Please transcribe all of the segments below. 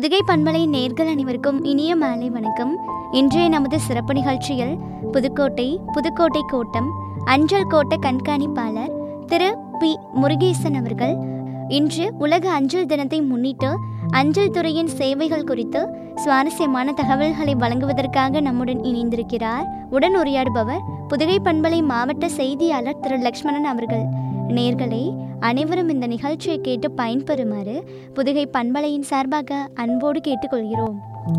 புதுகை பண்பலை நேர்கள் அனைவருக்கும் இனிய மாலை வணக்கம் இன்றைய நமது சிறப்பு நிகழ்ச்சியில் புதுக்கோட்டை புதுக்கோட்டை கோட்டம் அஞ்சல் கோட்ட கண்காணிப்பாளர் திரு பி முருகேசன் அவர்கள் இன்று உலக அஞ்சல் தினத்தை முன்னிட்டு அஞ்சல் துறையின் சேவைகள் குறித்து சுவாரஸ்யமான தகவல்களை வழங்குவதற்காக நம்முடன் இணைந்திருக்கிறார் உடன் உரையாடுபவர் புதுகை பண்பலை மாவட்ட செய்தியாளர் திரு லக்ஷ்மணன் அவர்கள் நேர்களே அனைவரும் இந்த நிகழ்ச்சியை கேட்டு பயன்பெறுமாறு புதுகை பண்பலையின் சார்பாக அன்போடு கேட்டுக்கொள்கிறோம்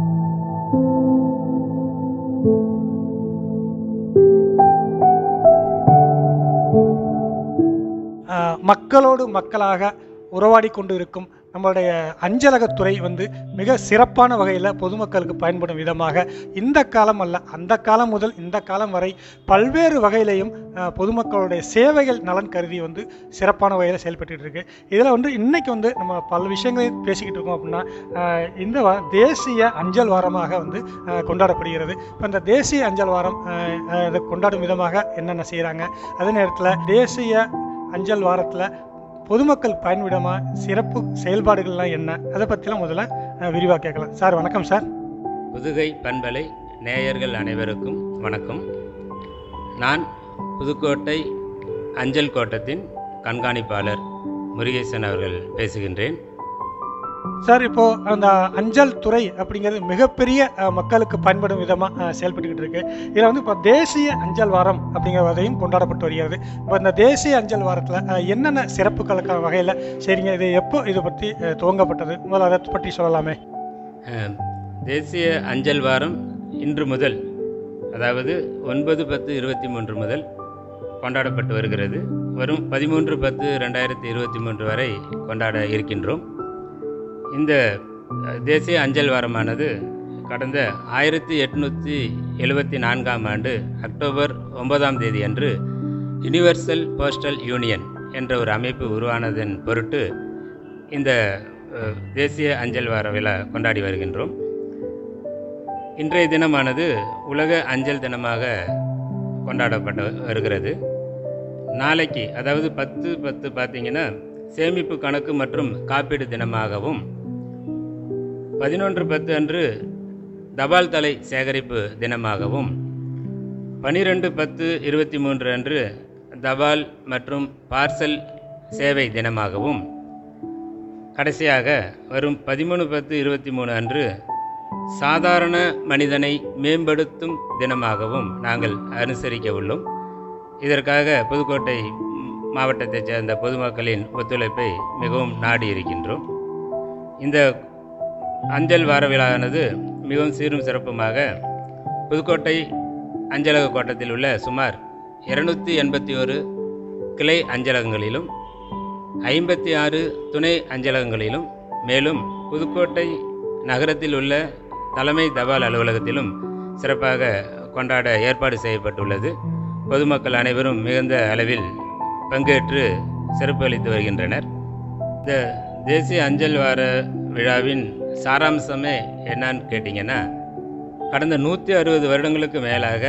ஆஹ் மக்களோடு மக்களாக உறவாடி கொண்டு இருக்கும் நம்மளுடைய அஞ்சலகத்துறை வந்து மிக சிறப்பான வகையில் பொதுமக்களுக்கு பயன்படும் விதமாக இந்த காலம் அல்ல அந்த காலம் முதல் இந்த காலம் வரை பல்வேறு வகையிலையும் ஆஹ் பொதுமக்களுடைய சேவைகள் நலன் கருதி வந்து சிறப்பான வகையில் செயல்பட்டு இருக்கு இதில் வந்து இன்னைக்கு வந்து நம்ம பல விஷயங்களை பேசிக்கிட்டு இருக்கோம் அப்படின்னா ஆஹ் இந்த வா- தேசிய அஞ்சல் வாரமாக வந்து ஆஹ் கொண்டாடப்படுகிறது இப்போ இந்த தேசிய அஞ்சல் வாரம் ஆஹ் ஆஹ் இதை கொண்டாடும் விதமாக என்னென்ன செய்கிறாங்க அதே நேரத்தில் தேசிய அஞ்சல் வாரத்தில் பொதுமக்கள் பயன்விடமாக சிறப்பு செயல்பாடுகள்லாம் என்ன அதை பற்றிலாம் முதல்ல விரிவாக கேட்கலாம் சார் வணக்கம் சார் புதுகை பண்பலை நேயர்கள் அனைவருக்கும் வணக்கம் நான் புதுக்கோட்டை அஞ்சல் கோட்டத்தின் கண்காணிப்பாளர் முருகேசன் அவர்கள் பேசுகின்றேன் சார் இப்போ அந்த அஞ்சல் துறை அப்படிங்கிறது மிகப்பெரிய அஹ், மக்களுக்கு பயன்படும் விதமாக செயல்பட்டுக்கிட்டு இருக்கு இதில் வந்து இப்போ தேசிய அஞ்சல் வாரம் அப்படிங்கிறதையும் கொண்டாடப்பட்டு வருகிறது இப்போ இந்த தேசிய அஞ்சல் வாரத்தில் என்னென்ன சிறப்புகளுக்கான வகையில் சரிங்க இது எப்போ இது பற்றி அஹ், துவங்கப்பட்டது முதல்ல அதை பற்றி சொல்லலாமே அஹ், தேசிய அஞ்சல் வாரம் இன்று முதல் அதாவது ஒன்பது பத்து இருபத்தி மூன்று முதல் கொண்டாடப்பட்டு வருகிறது வரும் பதிமூன்று பத்து ரெண்டாயிரத்தி இருபத்தி மூன்று வரை கொண்டாட இருக்கின்றோம் இந்த அஹ், தேசிய அஞ்சல் வாரமானது கடந்த ஆயிரத்தி எட்நூற்றி எழுபத்தி நான்காம் ஆண்டு அக்டோபர் ஒன்பதாம் தேதி அன்று யுனிவர்சல் போஸ்டல் யூனியன் என்ற ஒரு அமைப்பு உருவானதன் பொருட்டு இந்த அஹ், தேசிய அஞ்சல் வார விழா கொண்டாடி வருகின்றோம் இன்றைய தினமானது உலக அஞ்சல் தினமாக கொண்டாடப்பட்டு வருகிறது நாளைக்கு அதாவது பத்து பத்து பார்த்தீங்கன்னா சேமிப்பு கணக்கு மற்றும் காப்பீடு தினமாகவும் பதினொன்று பத்து அன்று தபால் தலை சேகரிப்பு தினமாகவும் பனிரெண்டு பத்து இருபத்தி மூன்று அன்று தபால் மற்றும் பார்சல் சேவை தினமாகவும் கடைசியாக வரும் பதிமூணு பத்து இருபத்தி மூணு அன்று சாதாரண மனிதனை மேம்படுத்தும் தினமாகவும் நாங்கள் அனுசரிக்க உள்ளோம் இதற்காக புதுக்கோட்டை மாவட்டத்தைச் சேர்ந்த பொதுமக்களின் ஒத்துழைப்பை மிகவும் நாடி இருக்கின்றோம் இந்த அஞ்சல் வார விழாவானது மிகவும் சீரும் சிறப்புமாக புதுக்கோட்டை அஞ்சலக கோட்டத்தில் உள்ள சுமார் இருநூற்றி எண்பத்தி ஒரு கிளை அஞ்சலகங்களிலும் ஐம்பத்தி ஆறு துணை அஞ்சலகங்களிலும் மேலும் புதுக்கோட்டை நகரத்தில் உள்ள தலைமை தபால் அலுவலகத்திலும் சிறப்பாக கொண்டாட ஏற்பாடு செய்யப்பட்டுள்ளது பொதுமக்கள் அனைவரும் மிகுந்த அளவில் பங்கேற்று சிறப்பு அளித்து வருகின்றனர் இந்த தேசிய அஞ்சல் வார விழாவின் சாராம்சமே என்னன்னு கேட்டிங்கன்னா கடந்த நூற்றி அறுபது வருடங்களுக்கு மேலாக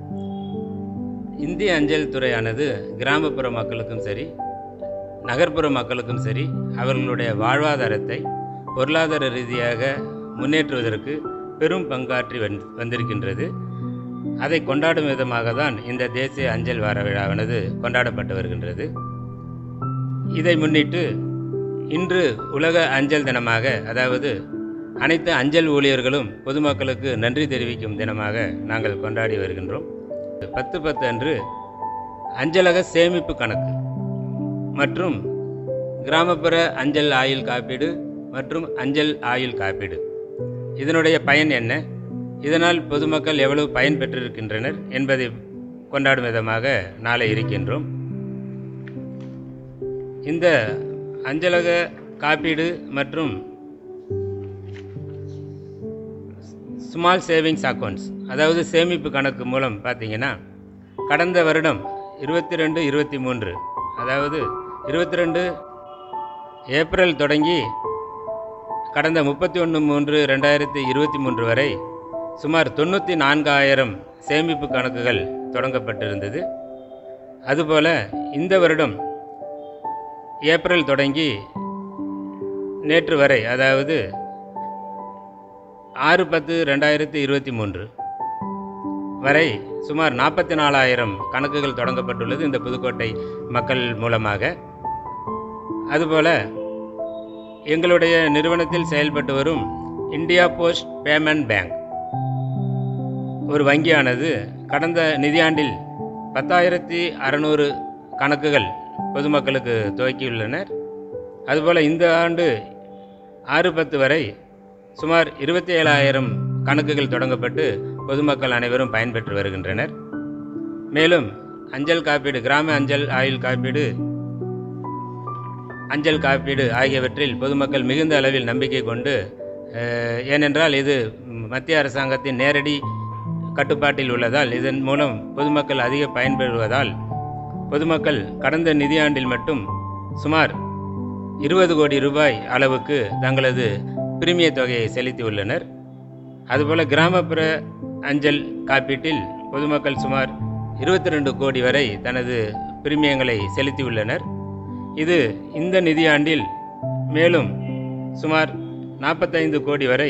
இந்திய அஞ்சல் துறையானது கிராமப்புற மக்களுக்கும் சரி நகர்ப்புற மக்களுக்கும் சரி அவர்களுடைய வாழ்வாதாரத்தை பொருளாதார ரீதியாக முன்னேற்றுவதற்கு பெரும் பங்காற்றி வந் வந்திருக்கின்றது அதை கொண்டாடும் விதமாக தான் இந்த தேசிய அஞ்சல் வார விழாவானது கொண்டாடப்பட்டு வருகின்றது இதை முன்னிட்டு இன்று உலக அஞ்சல் தினமாக அதாவது அனைத்து அஞ்சல் ஊழியர்களும் பொதுமக்களுக்கு நன்றி தெரிவிக்கும் தினமாக நாங்கள் கொண்டாடி வருகின்றோம் பத்து பத்து அன்று அஞ்சலக சேமிப்பு கணக்கு மற்றும் கிராமப்புற அஞ்சல் ஆயுள் காப்பீடு மற்றும் அஞ்சல் ஆயுள் காப்பீடு இதனுடைய பயன் என்ன இதனால் பொதுமக்கள் எவ்வளவு பயன் பெற்றிருக்கின்றனர் என்பதை கொண்டாடும் விதமாக நாளை இருக்கின்றோம் இந்த அஞ்சலக காப்பீடு மற்றும் ஸ்மால் சேவிங்ஸ் அக்கௌண்ட்ஸ் அதாவது சேமிப்பு கணக்கு மூலம் பார்த்தீங்கன்னா கடந்த வருடம் இருபத்தி ரெண்டு இருபத்தி மூன்று அதாவது இருபத்தி ரெண்டு ஏப்ரல் தொடங்கி கடந்த முப்பத்தி ஒன்று மூன்று ரெண்டாயிரத்தி இருபத்தி மூன்று வரை சுமார் தொண்ணூற்றி நான்காயிரம் சேமிப்பு கணக்குகள் தொடங்கப்பட்டிருந்தது அதுபோல இந்த வருடம் ஏப்ரல் தொடங்கி நேற்று வரை அதாவது ஆறு பத்து ரெண்டாயிரத்தி இருபத்தி மூன்று வரை சுமார் நாற்பத்தி நாலாயிரம் கணக்குகள் தொடங்கப்பட்டுள்ளது இந்த புதுக்கோட்டை மக்கள் மூலமாக அதுபோல எங்களுடைய நிறுவனத்தில் செயல்பட்டு வரும் இந்தியா போஸ்ட் பேமெண்ட் பேங்க் ஒரு வங்கியானது கடந்த நிதியாண்டில் பத்தாயிரத்தி அறநூறு கணக்குகள் பொதுமக்களுக்கு துவக்கியுள்ளனர் அதுபோல் இந்த ஆண்டு ஆறு பத்து வரை சுமார் இருபத்தி ஏழாயிரம் கணக்குகள் தொடங்கப்பட்டு பொதுமக்கள் அனைவரும் பயன்பெற்று வருகின்றனர் மேலும் அஞ்சல் காப்பீடு கிராம அஞ்சல் ஆயுள் காப்பீடு அஞ்சல் காப்பீடு ஆகியவற்றில் பொதுமக்கள் மிகுந்த அளவில் நம்பிக்கை கொண்டு அஹ், ஏனென்றால் இது மத்திய அரசாங்கத்தின் நேரடி கட்டுப்பாட்டில் உள்ளதால் இதன் மூலம் பொதுமக்கள் அதிக பயன்பெறுவதால் பொதுமக்கள் கடந்த நிதியாண்டில் மட்டும் சுமார் இருபது கோடி ரூபாய் அளவுக்கு தங்களது பிரிமிய தொகையை செலுத்தியுள்ளனர் அதுபோல கிராமப்புற அஞ்சல் காப்பீட்டில் பொதுமக்கள் சுமார் இருபத்தி ரெண்டு கோடி வரை தனது பிரிமியங்களை செலுத்தியுள்ளனர் இது இந்த நிதியாண்டில் மேலும் சுமார் நாற்பத்தைந்து கோடி வரை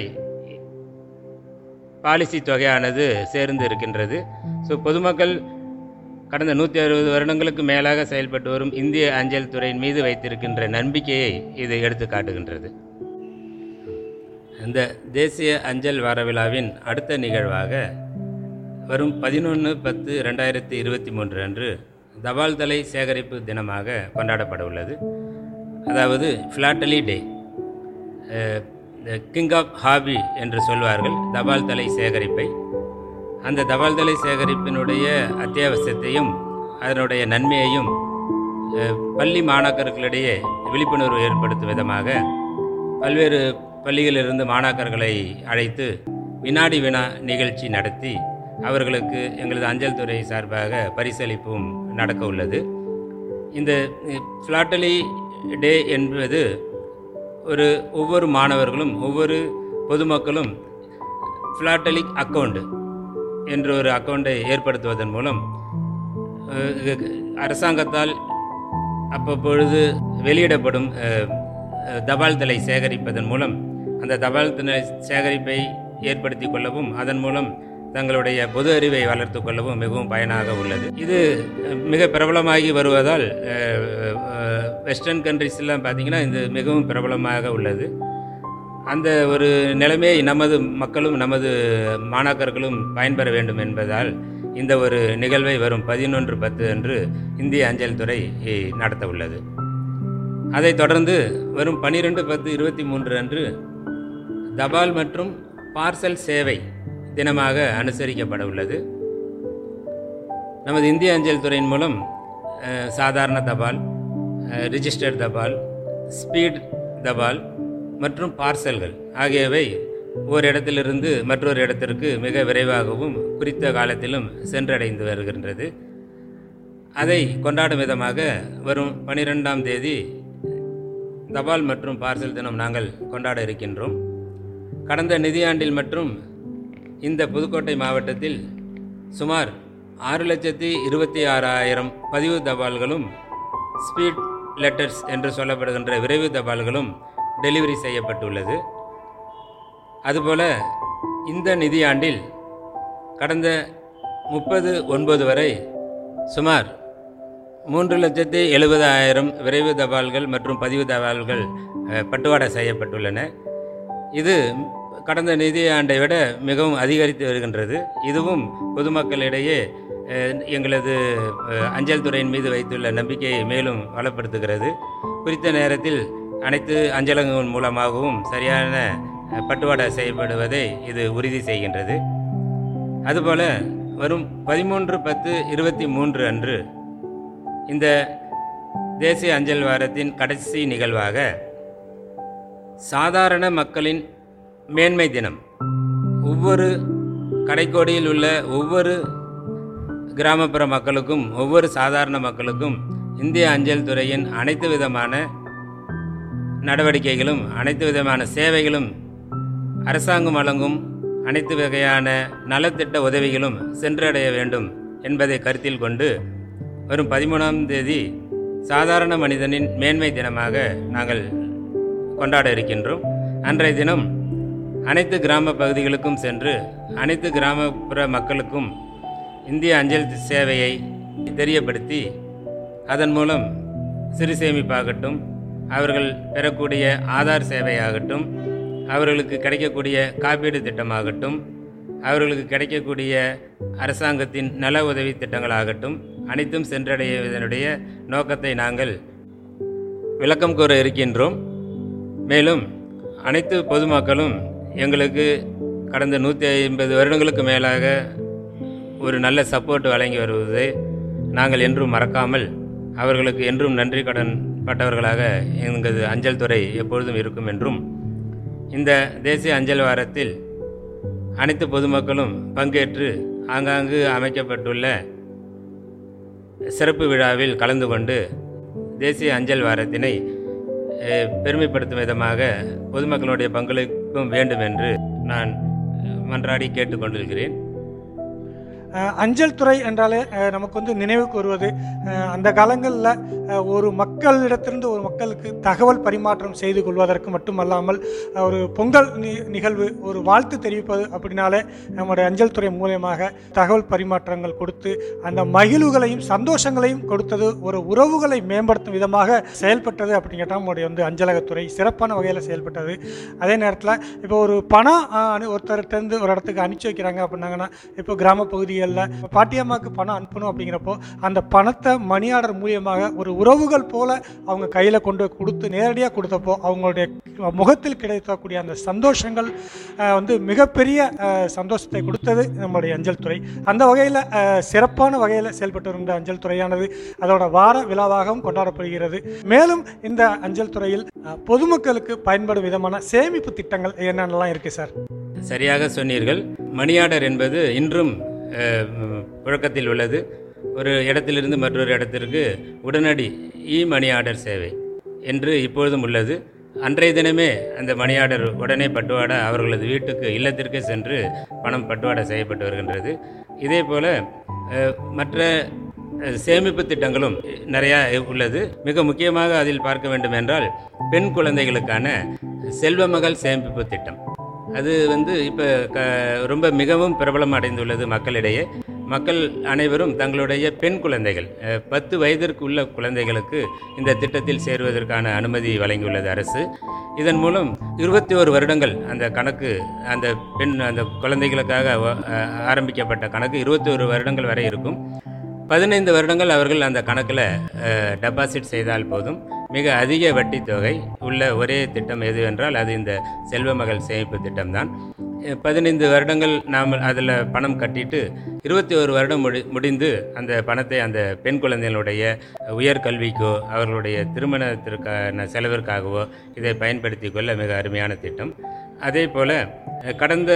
பாலிசி தொகையானது சேர்ந்து இருக்கின்றது ஸோ பொதுமக்கள் கடந்த நூற்றி அறுபது வருடங்களுக்கு மேலாக செயல்பட்டு வரும் இந்திய அஞ்சல் துறையின் மீது வைத்திருக்கின்ற நம்பிக்கையை இது எடுத்து காட்டுகின்றது இந்த தேசிய அஞ்சல் வார விழாவின் அடுத்த நிகழ்வாக வரும் பதினொன்று பத்து ரெண்டாயிரத்தி இருபத்தி மூன்று அன்று தபால் தலை சேகரிப்பு தினமாக கொண்டாடப்பட உள்ளது அதாவது philately day king of hobby என்று சொல்வார்கள் தபால் தலை சேகரிப்பை அந்த தபால் தலை சேகரிப்பினுடைய அத்தியாவசியத்தையும் அதனுடைய நன்மையையும் அஹ், பள்ளி மாணாக்கர்களிடையே விழிப்புணர்வு ஏற்படுத்தும் விதமாக பல்வேறு பள்ளிகளிலிருந்து மாணாக்கர்களை அழைத்து வினாடி வினா நிகழ்ச்சி நடத்தி அவர்களுக்கு எங்களது அஞ்சல் துறை சார்பாக பரிசளிப்பும் நடக்க உள்ளது இந்த ஃப்ளாட்டலி டே என்பது ஒரு ஒவ்வொரு மாணவர்களும் ஒவ்வொரு பொதுமக்களும் ஃப்ளாட்டலிக் அக்கவுண்ட் என்ற ஒரு அக்கவுண்டை ஏற்படுத்துவதன் மூலம் அஹ், இது அரசாங்கத்தால் அப்பப்பொழுது வெளியிடப்படும் அஹ், அஹ், தபால் தலை சேகரிப்பதன் மூலம் அந்த தபால் தலை சேகரிப்பை ஏற்படுத்தி கொள்ளவும் அதன் மூலம் தங்களுடைய பொது அறிவை வளர்த்து கொள்ளவும் மிகவும் பயனாக உள்ளது இது அஹ், மிக பிரபலமாகி வருவதால் அஹ், அஹ், வெஸ்டர்ன் கண்ட்ரிஸ்லாம் பார்த்தீங்கன்னா இது மிகவும் பிரபலமாக உள்ளது அந்த ஒரு நிலைமையை நமது மக்களும் நமது மாணாக்கர்களும் பயன்பெற வேண்டும் என்பதால் இந்த ஒரு நிகழ்வை வரும் பதினொன்று பத்து அன்று இந்திய அஞ்சல் துறை eh, நடத்த உள்ளது அதைத் தொடர்ந்து வரும் பன்னிரெண்டு பத்து இருபத்தி மூன்று அன்று தபால் மற்றும் பார்சல் சேவை தினமாக அனுசரிக்கப்பட உள்ளது நமது இந்திய அஞ்சல் துறையின் மூலம் அஹ், சாதாரண தபால் அஹ், ரிஜிஸ்டர்ட் தபால் ஸ்பீட் தபால் மற்றும் பார்சல்கள் ஆகியவை ஒரு இடத்திலிருந்து மற்றொரு இடத்திற்கு மிக விரைவாகவும் குறித்த காலத்திலும் சென்றடைந்து வருகின்றது அதை கொண்டாடும் விதமாக வரும் பனிரெண்டாம் தேதி தபால் மற்றும் பார்சல் தினம் நாங்கள் கொண்டாட இருக்கின்றோம் கடந்த நிதியாண்டில் மற்றும் இந்த புதுக்கோட்டை மாவட்டத்தில் சுமார் ஆறு லட்சத்தி இருபத்தி ஆறாயிரம் பதிவு தபால்களும் ஸ்பீட் லெட்டர்ஸ் என்று சொல்லப்படுகின்ற விரைவு தபால்களும் டெலிவரி செய்யப்பட்டுள்ளது அதுபோல இந்த நிதியாண்டில் கடந்த முப்பது ஒன்பது வரை சுமார் மூன்று லட்சத்தி எழுபதாயிரம் விரைவு தபால்கள் மற்றும் பதிவு தபால்கள் அஹ், பட்டுவாடா செய்யப்பட்டுள்ளன இது கடந்த நிதியாண்டை விட மிகவும் அதிகரித்து வருகின்றது இதுவும் பொதுமக்களிடையே அஹ், எங்களது அஹ், அஞ்சல் துறையின் மீது வைத்துள்ள நம்பிக்கையை மேலும் வளப்படுத்துகிறது குறித்த நேரத்தில் அனைத்து அஞ்சலகங்கள் மூலமாகவும் சரியான அஹ், பட்டுவாடா செய்யப்படுவதை இது உறுதி செய்கின்றது அதுபோல வரும் பதிமூன்று பத்து இருபத்தி மூன்று அன்று இந்த தேசிய அஞ்சல் வாரத்தின் கடைசி நிகழ்வாக சாதாரண மக்களின் மேன்மை தினம் ஒவ்வொரு கடைக்கோடியில் உள்ள ஒவ்வொரு கிராமப்புற மக்களுக்கும் ஒவ்வொரு சாதாரண மக்களுக்கும் இந்திய அஞ்சல் துறையின் அனைத்து விதமான நடவடிக்கைகளும் அனைத்து விதமான சேவைகளும் அரசாங்கம் வழங்கும் அனைத்து வகையான நலத்திட்ட உதவிகளும் சென்றடைய வேண்டும் என்பதை கருத்தில் கொண்டு வரும் பதிமூணாம் தேதி சாதாரண மனிதனின் மேன்மை தினமாக நாங்கள் கொண்டாட இருக்கின்றோம் அன்றைய தினம் அனைத்து கிராம பகுதிகளுக்கும் சென்று அனைத்து கிராமப்புற மக்களுக்கும் இந்திய அஞ்சல் சேவையை தெரியப்படுத்தி அதன் மூலம் சிறு சேமிப்பாகட்டும் அவர்கள் பெறக்கூடிய ஆதார் சேவையாகட்டும் அவர்களுக்கு கிடைக்கக்கூடிய காப்பீடு திட்டமாகட்டும் அவர்களுக்கு கிடைக்கக்கூடிய அரசாங்கத்தின் நல உதவி திட்டங்களாகட்டும் அனைத்தும் சென்றடைவதனுடைய நோக்கத்தை நாங்கள் விளக்கம் கூற இருக்கின்றோம் மேலும் அனைத்து பொதுமக்களும் எங்களுக்கு கடந்த நூற்றி ஐம்பது வருடங்களுக்கு மேலாக ஒரு நல்ல சப்போர்ட் வழங்கி வருவதை நாங்கள் என்றும் மறக்காமல் அவர்களுக்கு என்றும் நன்றி கடன் பட்டவர்களாக எங்களது அஞ்சல் துறை எப்பொழுதும் இருக்கும் என்றும் இந்த தேசிய அஞ்சல் வாரத்தில் அனைத்து பொதுமக்களும் பங்கேற்று ஆங்காங்கு அமைக்கப்பட்டுள்ள சிறப்பு விழாவில் கலந்து கொண்டு தேசிய அஞ்சல் வாரத்தினை அஹ், பெருமைப்படுத்தும் விதமாக பொதுமக்களுடைய பங்களிப்பும் வேண்டும் என்று நான் அஹ், மன்றாடி கேட்டுக்கொண்டிருக்கிறேன் அஹ் அஞ்சல் துறை என்றாலே அஹ் நமக்கு வந்து நினைவுக்கு வருவது அஹ் அந்த காலங்களில் ஒரு மக்களிடத்திலிருந்து ஒரு மக்களுக்கு தகவல் பரிமாற்றம் செய்து கொள்வதற்கு மட்டுமல்லாமல் அஹ் ஒரு பொங்கல் நி நிகழ்வு ஒரு வாழ்த்து தெரிவிப்பது அப்படின்னாலே நம்முடைய அஞ்சல் துறை மூலியமாக தகவல் பரிமாற்றங்கள் கொடுத்து அந்த மகிழ்வுகளையும் சந்தோஷங்களையும் கொடுத்தது ஒரு உறவுகளை மேம்படுத்தும் விதமாக செயல்பட்டது அப்படின்னு கேட்டால் நம்முடைய வந்து அஞ்சலகத்துறை சிறப்பான வகையில் செயல்பட்டது அதே நேரத்தில் இப்போ ஒரு பணம் அஹ், அனு- ஒருத்தர்கிட்டருந்து ஒரு இடத்துக்கு அனுப்பிச்சி வைக்கிறாங்க அப்படின்னாங்கன்னா இப்போ கிராம பகுதிகளில் பாட்டியம்மாவுக்கு பணம் அனுப்பணும் அப்படிங்கிறப்போ அந்த பணத்தை மணி ஆர்டர் மூலியமாக ஒரு உறவுகள் போல அவங்க கையில் கொண்டு போய் கொடுத்து நேரடியாக கொடுத்தப்போ அவங்களுடைய முகத்தில் கிடைக்கக்கூடிய அந்த சந்தோஷங்கள் அஹ், வந்து மிகப்பெரிய அஹ், சந்தோஷத்தை கொடுத்தது நம்முடைய அஞ்சல் துறை அந்த வகையில் சிறப்பான வகையில் செயல்பட்டு வருகின்ற அஞ்சல் துறையானது அதோட வார விழாவாகவும் கொண்டாடப்படுகிறது மேலும் இந்த அஞ்சல் துறையில் அஹ், பொதுமக்களுக்கு பயன்படும் விதமான சேமிப்பு திட்டங்கள் என்னென்னலாம் இருக்குது சார் சரியாக சொன்னீர்கள் மணி ஆர்டர் என்பது இன்றும் அஹ், ம், புழக்கத்தில் உள்ளது ஒரு இடத்திலிருந்து மற்றொரு இடத்திற்கு உடனடி இ மணி ஆர்டர் சேவை என்று இப்பொழுதும் உள்ளது அன்றைய தினமே அந்த மணி ஆர்டர் உடனே பட்டுவாடா அவர்களது வீட்டுக்கு இல்லத்திற்கே சென்று பணம் பட்டுவாடா செய்யப்பட்டு வருகின்றது இதே போல் மற்ற அஹ், சேமிப்பு திட்டங்களும் நிறையா உள்ளது மிக முக்கியமாக அதில் பார்க்க வேண்டும் என்றால் பெண் குழந்தைகளுக்கான செல்வமகள் சேமிப்பு திட்டம் அது வந்து இப்போ க ரொம்ப மிகவும் பிரபலம் அடைந்துள்ளது மக்களிடையே மக்கள் அனைவரும் தங்களுடைய பெண் குழந்தைகள் அஹ், பத்து வயதிற்கு உள்ள குழந்தைகளுக்கு இந்த திட்டத்தில் சேருவதற்கான அனுமதி வழங்கியுள்ளது அரசு இதன் மூலம் இருபத்தி ஓரு வருடங்கள் அந்த கணக்கு அந்த பெண் அந்த குழந்தைகளுக்காக வ- அஹ், ஆரம்பிக்கப்பட்ட கணக்கு இருபத்தி ஒரு வருடங்கள் வரை இருக்கும் பதினைந்து வருடங்கள் அவர்கள் அந்த கணக்கில் டெபாசிட் செய்தால் போதும் மிக அதிக வட்டி தொகை உள்ள ஒரே திட்டம் எது என்றால் அது இந்த செல்வமகள் சேமிப்பு திட்டம்தான் அஹ், பதினைந்து வருடங்கள் நாம் அதில் பணம் கட்டிட்டு இருபத்தி ஒரு வருடம் முடி முடிந்து அந்த பணத்தை அந்த பெண் குழந்தைகளுடைய உயர்கல்விக்கோ அவர்களுடைய திருமணத்திற்கான செலவிற்காகவோ இதை பயன்படுத்தி கொள்ள மிக அருமையான திட்டம் அதே போல் கடந்த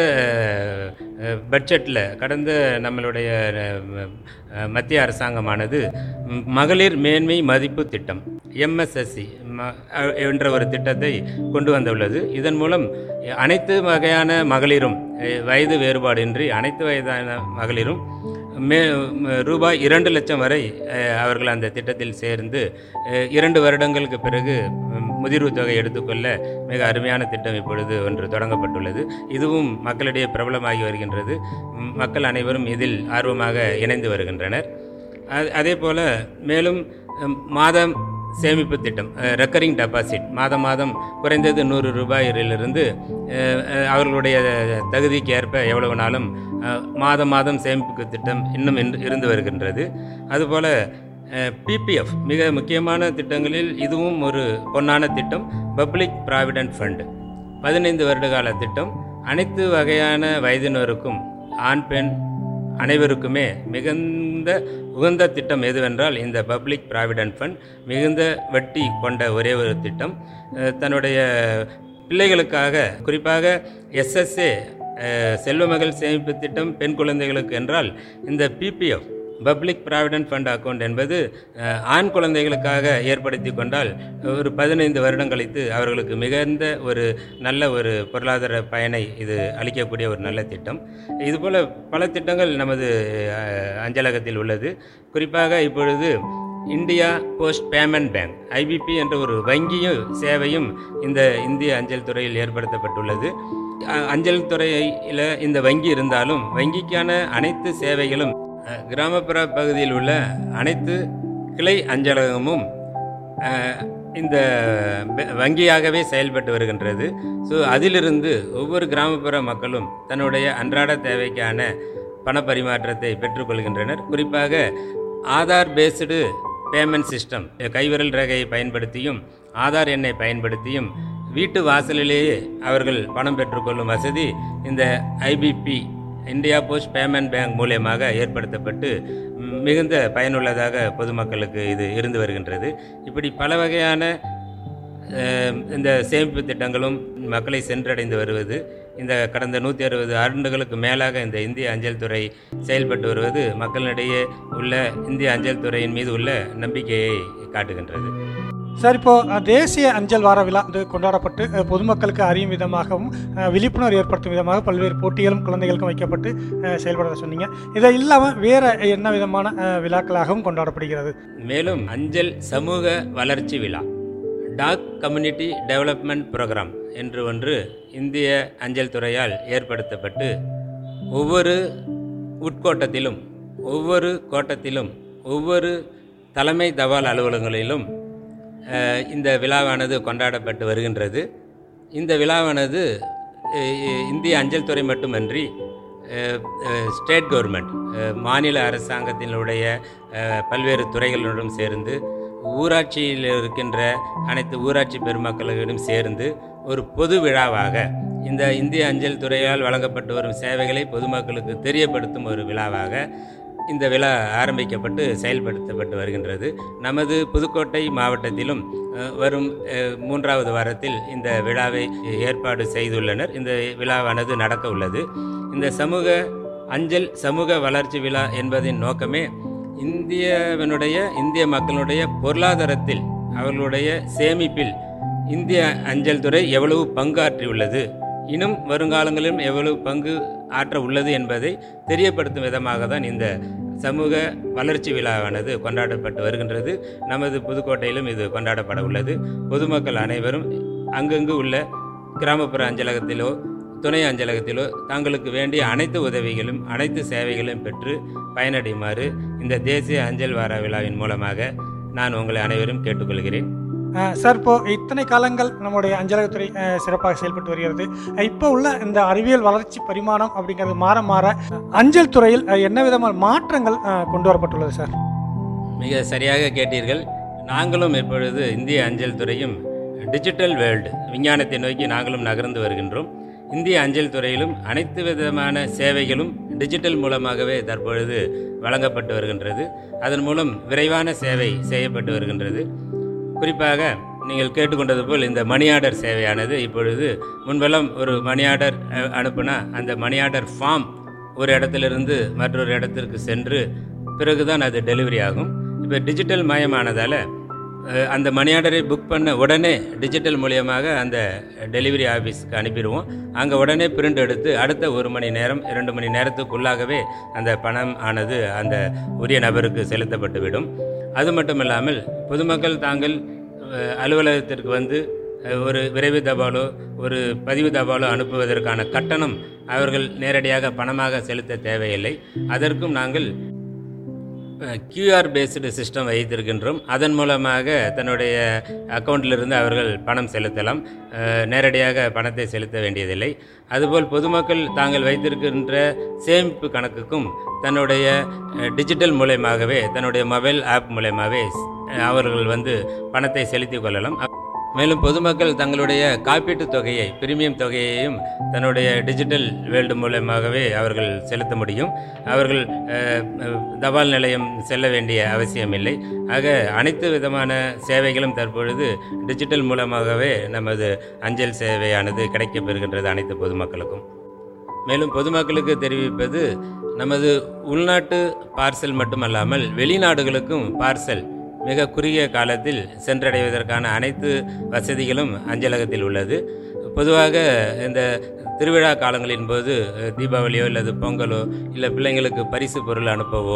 பட்ஜெட்டில் கடந்த நம்மளுடைய அஹ், அஹ், மத்திய அரசாங்கமானது ம், மகளிர் மேன்மை மதிப்பு திட்டம் எம்எஸ்எஸ்சி என்ற ஒரு திட்டத்தை கொண்டு வந்துள்ளது இதன் மூலம் அனைத்து வகையான மகளிரும் அஹ், வயது வேறுபாடின்றி அனைத்து வயதான மகளிரும் மே ம- ரூபாய் இரண்டு லட்சம் வரை அஹ், அவர்கள் அந்த திட்டத்தில் சேர்ந்து அஹ், இரண்டு வருடங்களுக்கு பிறகு ம், முதிர்வு தொகை எடுத்துக்கொள்ள மிக அருமையான திட்டம் இப்பொழுது ஒன்று தொடங்கப்பட்டுள்ளது இதுவும் மக்களிடையே பிரபலமாகி வருகின்றது ம், மக்கள் அனைவரும் இதில் ஆர்வமாக இணைந்து வருகின்றனர் அது- அதே போல் மேலும் ம், மாதம் சேமிப்பு திட்டம் ரெக்கரிங் டெபாசிட் மாதம் மாதம் குறைந்தது நூறு ரூபாயிலிருந்து அஹ், அஹ், அவர்களுடைய தகுதிக்கு ஏற்ப எவ்வளவு நாளும் அஹ், மாதம் மாதம் சேமிப்பு திட்டம் இன்னும் இன்று- இருந்து வருகின்றது அதுபோல் பிபிஎஃப் மிக முக்கியமான திட்டங்களில் இதுவும் ஒரு பொன்னான திட்டம் பப்ளிக் ப்ராவிடென்ட் ஃபண்ட் பதினைந்து வருட கால திட்டம் அனைத்து வகையான வயதினருக்கும் ஆண் பெண் அனைவருக்குமே மிகுந்த உகந்த திட்டம் எதுவென்றால் இந்த பப்ளிக் ப்ராவிடென்ட் ஃபண்ட் மிகுந்த வட்டி கொண்ட ஒரே ஒரு திட்டம் அஹ், தன்னுடைய பிள்ளைகளுக்காக குறிப்பாக எஸ்எஸ்ஏ செல்வமகள் சேமிப்பு திட்டம் பெண் குழந்தைகளுக்கு என்றால் இந்த PPF public provident fund account என்பது அஹ், ஆண் குழந்தைகளுக்காக ஏற்படுத்தி கொண்டால் ஒரு பதினைந்து வருடம் கழித்து அவர்களுக்கு மிகுந்த ஒரு நல்ல ஒரு பொருளாதார பயனை இது அளிக்கக்கூடிய ஒரு நல்ல திட்டம் இதுபோல் பல திட்டங்கள் நமது அஹ், அஞ்சலகத்தில் உள்ளது குறிப்பாக இப்பொழுது India post payment bank IPB என்ற ஒரு வங்கியும் சேவையும் இந்த இந்திய அஞ்சல் துறையில் ஏற்படுத்தப்பட்டுள்ளது அ- அஞ்சல் துறையில் இந்த வங்கி இருந்தாலும் வங்கிக்கான அனைத்து சேவைகளும் அ, கிராமப்புற பகுதியில் உள்ள அனைத்து கிளை அஞ்சலகமும் அ, இந்த வ- வங்கியாகவே செயல்பட்டு வருகின்றது ஸோ அதிலிருந்து ஒவ்வொரு கிராமப்புற மக்களும் தன்னுடைய அன்றாட தேவைக்கான பண பரிமாற்றத்தை பெற்றுக்கொள்கின்றனர் குறிப்பாக ஆதார் பேஸ்டு பேமெண்ட் சிஸ்டம் கைவிரல் ரேகையை பயன்படுத்தியும் ஆதார் எண்ணை பயன்படுத்தியும் வீட்டு வாசலிலேயே அவர்கள் பணம் பெற்றுக்கொள்ளும் வசதி இந்த IPB India post payment bank மூலியமாக ஏற்படுத்தப்பட்டு ம், மிகுந்த பயனுள்ளதாக பொதுமக்களுக்கு இது இருந்து வருகின்றது இப்படி பல வகையான அஹ், இந்த சேமிப்பு திட்டங்களும் மக்களை சென்றடைந்து வருவது இந்த கடந்த நூற்றி அறுபது ஆண்டுகளுக்கு மேலாக இந்த இந்திய அஞ்சல் துறை செயல்பட்டு வருவது மக்களிடையே உள்ள இந்திய அஞ்சல் துறையின் மீது உள்ள நம்பிக்கையை காட்டுகின்றது சார் இப்போ அஹ், தேசிய அஞ்சல் வார விழா வந்து கொண்டாடப்பட்டு அஹ், பொதுமக்களுக்கு அறியும் விதமாகவும் அஹ், விழிப்புணர்வு ஏற்படுத்தும் விதமாக பல்வேறு போட்டிகளும் குழந்தைகளுக்கும் வைக்கப்பட்டு அஹ், செயல்பட சொன்னீங்க இதை இல்லாமல் வேற என்ன விதமான அஹ், விழாக்களாகவும் கொண்டாடப்படுகிறது மேலும் அஞ்சல் சமூக வளர்ச்சி விழா டாக் கம்யூனிட்டி டெவலப்மெண்ட் ப்ரோக்ராம் என்று ஒன்று இந்திய அஞ்சல் துறையால் ஏற்படுத்தப்பட்டு ஒவ்வொரு உட்கோட்டத்திலும் ஒவ்வொரு கோட்டத்திலும் ஒவ்வொரு தலைமை தபால் அலுவலகங்களிலும் அஹ், இந்த விழாவானது கொண்டாடப்பட்டு வருகின்றது இந்த விழாவானது அஹ், இந்திய அஞ்சல் துறை மட்டுமன்றி அஹ், அஹ், ஸ்டேட் கவர்மெண்ட் அஹ், மாநில அரசாங்கத்தினுடைய அஹ், பல்வேறு துறைகளுடன் சேர்ந்து ஊராட்சியில் இருக்கின்ற அனைத்து ஊராட்சி பெருமக்களிடம் சேர்ந்து ஒரு பொது விழாவாக இந்த இந்திய அஞ்சல் துறையால் வழங்கப்பட்டு வரும் சேவைகளை பொதுமக்களுக்கு தெரியப்படுத்தும் ஒரு விழாவாக இந்த விழா ஆரம்பிக்கப்பட்டு செயல்படுத்தப்பட்டு வருகின்றது நமது புதுக்கோட்டை மாவட்டத்திலும் அஹ், வரும் அஹ், மூன்றாவது வாரத்தில் இந்த விழாவை ஏற்பாடு செய்துள்ளனர் இந்த விழாவானது நடக்க உள்ளது இந்த சமூக அஞ்சல் சமூக வளர்ச்சி விழா என்பதின் நோக்கமே இந்தியாவினுடைய இந்திய மக்களுடைய பொருளாதாரத்தில் அவர்களுடைய சேமிப்பில் இந்திய அஞ்சல் துறை எவ்வளவு பங்காற்றியுள்ளது இன்னும் வருங்காலங்களிலும் எவ்வளவு பங்கு ஆற்ற உள்ளது என்பதை தெரியப்படுத்தும் விதமாக தான் இந்த சமூக வளர்ச்சி விழாவானது கொண்டாடப்பட்டு வருகின்றது நமது புதுக்கோட்டையிலும் இது கொண்டாடப்பட உள்ளது பொதுமக்கள் அனைவரும் அங்கங்கு உள்ள கிராமப்புற அஞ்சலகத்திலோ துணை அஞ்சலகத்திலோ தங்களுக்கு வேண்டிய அனைத்து உதவிகளும் அனைத்து சேவைகளையும் பெற்று பயனடையுமாறு இந்த தேசிய அஞ்சல் வார விழாவின் மூலமாக நான் உங்களை அனைவரும் கேட்டுக்கொள்கிறேன் அஹ், சார் இப்போ இத்தனை காலங்கள் நம்முடைய அஞ்சலகத்துறை அஹ், சிறப்பாக செயல்பட்டு வருகிறது அஹ், இப்போ உள்ள இந்த அறிவியல் வளர்ச்சி பரிமாணம் அப்படிங்கிறது மாற மாற அஹ், அஞ்சல் துறையில் அஹ், என்ன விதமான மாற்றங்கள் அஹ், கொண்டு வரப்பட்டுள்ளது சார் மிக சரியாக கேட்டீர்கள் நாங்களும் இப்பொழுது இந்திய அஞ்சல் துறையும் டிஜிட்டல் வேர்ல்டு விஞ்ஞானத்தை நோக்கி நாங்களும் நகர்ந்து வருகின்றோம் இந்திய அஞ்சல் துறையிலும் அனைத்து விதமான சேவைகளும் டிஜிட்டல் மூலமாகவே தற்பொழுது வழங்கப்பட்டு வருகின்றது அதன் மூலம் விரைவான சேவை செய்யப்பட்டு வருகின்றது குறிப்பாக நீங்கள் கேட்டுக்கொண்டது போல் இந்த மணி ஆர்டர் சேவையானது இப்பொழுது முன்பெல்லாம் ஒரு மணி ஆர்டர் அஹ், அனுப்புனா அந்த மணி ஆர்டர் ஃபார்ம் ஒரு இடத்திலிருந்து மற்றொரு இடத்திற்கு சென்று பிறகுதான் அது டெலிவரி ஆகும் இப்போ டிஜிட்டல் மயமானதால் அஹ், அந்த மணி ஆர்டரை புக் பண்ண உடனே டிஜிட்டல் மூலியமாக அந்த டெலிவரி ஆஃபீஸ்க்கு அனுப்பிடுவோம் அங்கே உடனே பிரிண்ட் எடுத்து அடுத்த ஒரு மணி நேரம் இரண்டு மணி நேரத்துக்குள்ளாகவே அந்த பணம் ஆனது அந்த உரிய நபருக்கு செலுத்தப்பட்டுவிடும் அது மட்டும் இல்லாமல் பொதுமக்கள் தாங்கள் அஹ், அலுவலகத்திற்கு வந்து அஹ், ஒரு விரைவு தபாலோ ஒரு பதிவு தபாலோ அனுப்புவதற்கான கட்டணம் அவர்கள் நேரடியாக பணமாக செலுத்த தேவையில்லை அதற்கும் நாங்கள் கியூஆர் பேஸ்டு சிஸ்டம் வைத்திருக்கின்றோம் அதன் மூலமாக தன்னுடைய அக்கௌண்ட்டிலிருந்து அவர்கள் பணம் செலுத்தலாம் அஹ், நேரடியாக பணத்தை செலுத்த வேண்டியதில்லை அதுபோல் பொதுமக்கள் தாங்கள் வைத்திருக்கின்ற சேமிப்பு கணக்குக்கும் தன்னுடைய அஹ், டிஜிட்டல் மூலயமாகவே தன்னுடைய மொபைல் ஆப் மூலயமாவே அஹ், அவர்கள் வந்து பணத்தை செலுத்திக் கொள்ளலாம் மேலும் பொதுமக்கள் தங்களுடைய காப்பீட்டுத் தொகையை பிரீமியம் தொகையையும் தன்னுடைய டிஜிட்டல் வேர்ல்டு மூலமாகவே அவர்கள் செலுத்த முடியும் அவர்கள் அஹ், அஹ், தபால் நிலையம் செல்ல வேண்டிய அவசியமில்லை ஆக அனைத்து விதமான சேவைகளும் தற்பொழுது டிஜிட்டல் மூலமாகவே நமது அஞ்சல் சேவையானது கிடைக்கப் பெறுகின்றது அனைத்து பொதுமக்களுக்கும் மேலும் பொதுமக்களுக்கு தெரிவிப்பது நமது உள்நாட்டு பார்சல் மட்டுமல்லாமல் வெளிநாடுகளுக்கும் பார்சல் மிக குறுகிய காலத்தில் சென்றடைவதற்கான அனைத்து வசதிகளும் அஞ்சலகத்தில் உள்ளது பொதுவாக இந்த திருவிழா காலங்களின் போது அஹ், தீபாவளியோ அல்லது பொங்கலோ இல்லை பிள்ளைங்களுக்கு பரிசு பொருள் அனுப்பவோ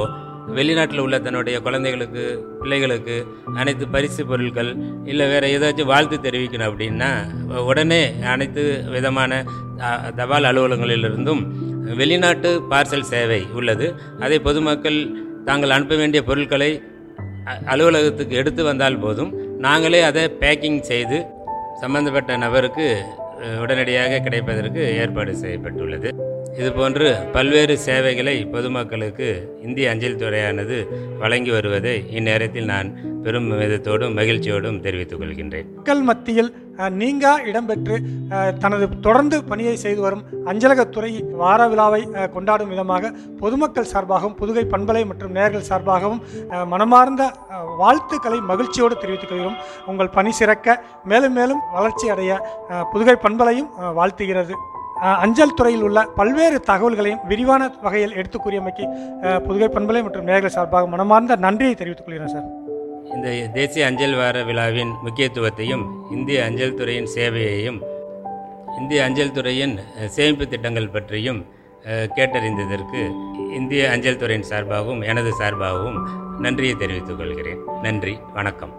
வெளிநாட்டில் உள்ள தன்னுடைய குழந்தைகளுக்கு பிள்ளைகளுக்கு அனைத்து பரிசு பொருட்கள் இல்லை வேறு ஏதாச்சும் வாழ்த்து தெரிவிக்கணும் அப்படின்னா உடனே அனைத்து விதமான அ, தபால் அலுவலகங்களிலிருந்தும் வெளிநாட்டு பார்சல் சேவை உள்ளது அதை பொதுமக்கள் தாங்கள் அனுப்ப வேண்டிய பொருட்களை அ- அலுவலகத்துக்கு எடுத்து வந்தால் போதும் நாங்களே அதை பேக்கிங் செய்து சம்பந்தப்பட்ட நபருக்கு அஹ், உடனடியாக கிடைப்பதற்கு ஏற்பாடு செய்யப்பட்டுள்ளது இதுபோன்று பல்வேறு சேவைகளை பொதுமக்களுக்கு இந்திய அஞ்சல் துறையானது வழங்கி வருவதை இந்நேரத்தில் நான் பெரும் விதத்தோடும் மகிழ்ச்சியோடும் தெரிவித்துக் கொள்கின்றேன் மக்கள் மத்தியில் அஹ், நீங்கா இடம்பெற்று அஹ், தனது தொடர்ந்து பணியை செய்து வரும் அஞ்சலகத்துறை வார விழாவை அஹ், கொண்டாடும் விதமாக பொதுமக்கள் சார்பாகவும் புதுகை பண்பலை மற்றும் நேர்கள் சார்பாகவும் அஹ், மனமார்ந்த அஹ், வாழ்த்துக்களை மகிழ்ச்சியோடு தெரிவித்துக் கொள்கிறோம் உங்கள் பணி சிறக்க மேலும் மேலும் வளர்ச்சி அடைய அஹ், புதுகை பண்பலையும் அஹ், வாழ்த்துகிறது அஹ், அஞ்சல் துறையில் உள்ள பல்வேறு தகவல்களையும் விரிவான வகையில் எடுத்துக் கூறியமைக்கு அஹ், புதுகை பண்பலை மற்றும் நேர்கள் சார்பாக மனமார்ந்த நன்றியை தெரிவித்துக் கொள்கிறேன் சார் இந்த தேசிய அஞ்சல் வார விழாவின் முக்கியத்துவத்தையும் இந்திய அஞ்சல் துறையின் சேவையையும் இந்திய அஞ்சல் துறையின் அஹ், சேமிப்பு திட்டங்கள் பற்றியும் அஹ், கேட்டறிந்ததற்கு இந்திய அஞ்சல் துறையின் சார்பாகவும் எனது சார்பாகவும் நன்றியை தெரிவித்துக் கொள்கிறேன் நன்றி வணக்கம்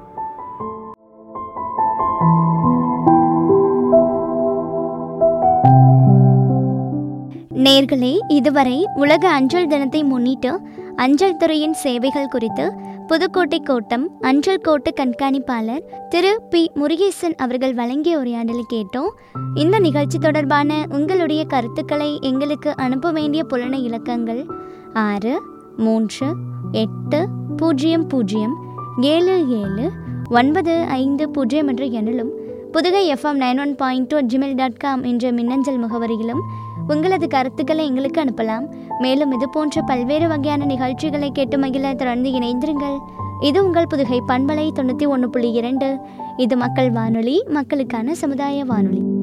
நேர்களே இதுவரை உலக அஞ்சல் தினத்தை முன்னிட்டு அஞ்சல் துறையின் சேவைகள் குறித்து புதுக்கோட்டை கோட்டம் அஞ்சல் கோட்ட கண்காணிப்பாளர் திரு பி முருகேசன் அவர்கள் வழங்கிய உரையாடலை கேட்டோம் இந்த நிகழ்ச்சி தொடர்பான உங்களுடைய கருத்துக்களை எங்களுக்கு அனுப்ப வேண்டிய புலன இலக்கங்கள் ஆறு மூன்று எட்டு பூஜ்ஜியம் பூஜ்ஜியம் ஏழு ஏழு ஒன்பது ஐந்து பூஜ்ஜியம் என்ற எண்ணிலும் Pudugai FM nine one point two Gmail dot com என்ற மின்னஞ்சல் முகவரியிலும் உங்களது கருத்துக்களை எங்களுக்கு அனுப்பலாம் மேலும் இது போன்ற பல்வேறு வகையான நிகழ்ச்சிகளை கேட்டு மகிழ தொடர்ந்து இணைந்திருங்கள் இது உங்கள் புதுகை பண்பலை தொண்ணூற்றி ஒன்று புள்ளி இரண்டு இது மக்கள் வானொலி மக்களுக்கான சமுதாய வானொலி